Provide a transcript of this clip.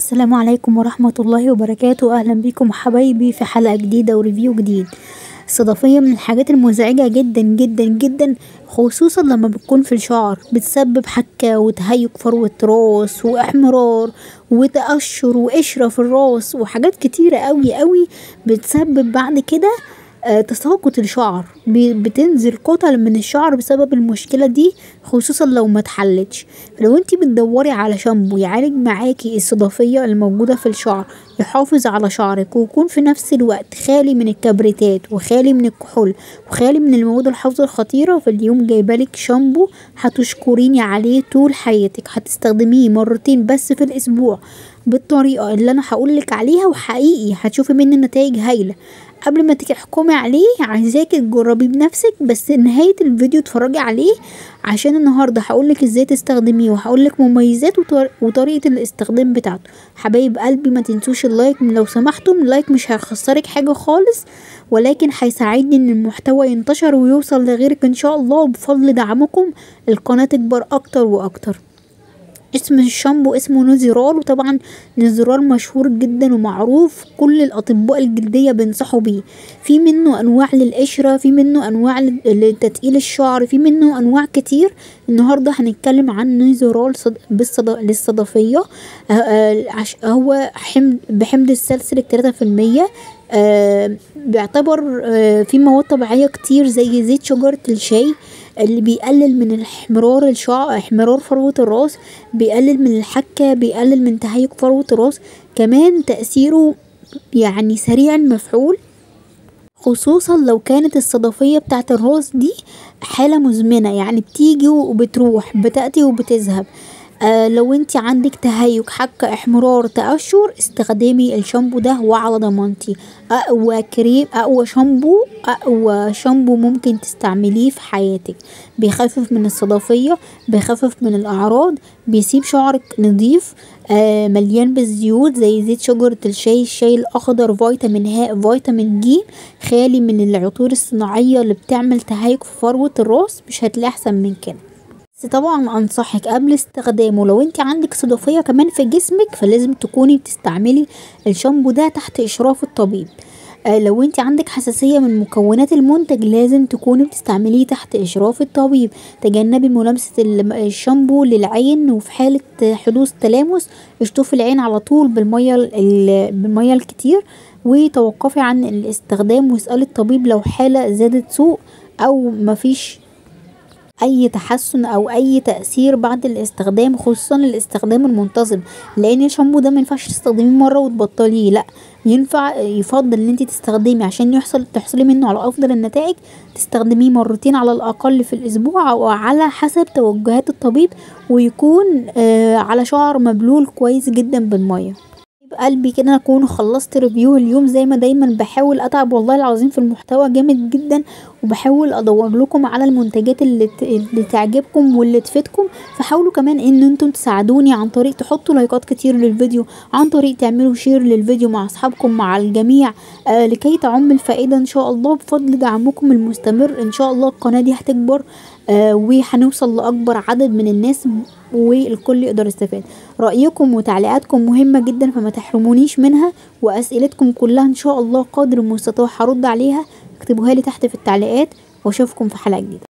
السلام عليكم ورحمة الله وبركاته أهلا بيكم حبايبي في حلقة جديدة وريفيو جديد الصدفية من الحاجات المزعجة جدا جدا جدا خصوصا لما بتكون في الشعر بتسبب حكة وتهيج فروة راس واحمرار وتقشر وقشرة في الراس وحاجات كتيرة اوي اوي بتسبب بعد كده تساقط الشعر بتنزل كتل من الشعر بسبب المشكلة دي خصوصا لو متحلتش لو انتي بتدوري على شامبو يعالج معاكي الصدفية الموجودة في الشعر يحافظ على شعرك ويكون في نفس الوقت خالي من الكبريتات وخالي من الكحول وخالي من المواد الحافظة الخطيرة في اليوم جايبالك شامبو هتشكريني عليه طول حياتك هتستخدميه مرتين بس في الاسبوع بالطريقة اللي انا هقولك عليها وحقيقي هتشوفي مني نتايج هايلة قبل ما تحكمي عليه عايزاكي تجربيه بنفسك بس نهاية الفيديو اتفرجي عليه عشان النهارده هقولك ازاي تستخدميه وهقولك مميزات وطريقة الاستخدام بتاعته حبايب قلبي ما تنسوش اللايك لو سمحتم اللايك مش هيخسرك حاجة خالص ولكن هيساعدني ان المحتوى ينتشر ويوصل لغيرك ان شاء الله وبفضل دعمكم القناة تكبر اكتر واكتر اسم الشامبو اسمه نزيرال وطبعا نزيرال مشهور جدا ومعروف كل الاطباء الجلديه بينصحوا بيه في منه انواع للقشره في منه انواع لتتقيل الشعر في منه انواع كتير النهارده هنتكلم عن نزيرال بالصد... للصدفيه هو حمض بحمض السلسلك تلاتة في المية آه بيعتبر آه في مواد طبيعية كتير زي زيت شجرة الشاي اللي بيقلل من احمرار الشعر احمرار فروة الراس بيقلل من الحكة بيقلل من تهيج فروة الراس كمان تأثيره يعني سريع المفعول خصوصا لو كانت الصدفية بتاعت الراس دي حالة مزمنة يعني بتيجي وبتروح بتأتي وبتذهب آه لو انت عندك تهيج حكة احمرار تقشر استخدمي الشامبو ده وعلى ضمانتي اقوى كريم اقوى شامبو اقوى شامبو ممكن تستعمليه في حياتك بيخفف من الصدفية بيخفف من الاعراض بيسيب شعرك نظيف آه مليان بالزيوت زي زيت شجرة الشاي الشاي الاخضر فيتامين ه فيتامين ج خالي من العطور الصناعية اللي بتعمل تهيج في فروة الراس مش هتلاقي احسن من كده بس طبعا انصحك قبل استخدامه لو انت عندك صدفيه كمان في جسمك فلازم تكوني بتستعملي الشامبو ده تحت اشراف الطبيب آه لو انت عندك حساسية من مكونات المنتج لازم تكوني بتستعمليه تحت اشراف الطبيب تجنبي ملامسة الشامبو للعين وفي حالة حدوث تلامس اشطفي العين على طول بالمية بالمية الكتير وتوقفي عن الاستخدام واسألي الطبيب لو حالة زادت سوء او مفيش اي تحسن او اي تأثير بعد الاستخدام خصوصا الاستخدام المنتظم لان الشامبو ده مينفعش تستخدميه مرة وتبطليه لا ينفع يفضل ان انت تستخدمي عشان يحصل تحصلي منه على افضل النتائج تستخدميه مرتين على الاقل في الاسبوع او على حسب توجهات الطبيب ويكون آه على شعر مبلول كويس جدا بالمية قلبي كده اكون خلصت ريفيو اليوم زي ما دايما بحاول اتعب والله العظيم في المحتوى جامد جدا وبحاول ادور لكم على المنتجات اللي, اللي تعجبكم واللي تفيدكم فحاولوا كمان ان انتم تساعدوني عن طريق تحطوا لايكات كتير للفيديو عن طريق تعملوا شير للفيديو مع اصحابكم مع الجميع آه لكي تعم الفائدة ان شاء الله بفضل دعمكم المستمر ان شاء الله القناة دي هتكبر آه وهنوصل لاكبر عدد من الناس والكل يقدر يستفاد رأيكم وتعليقاتكم مهمة جدا فما تحرمونيش منها وأسئلتكم كلها إن شاء الله قدر المستطاع هرد عليها اكتبوها لي تحت في التعليقات واشوفكم في حلقة جديدة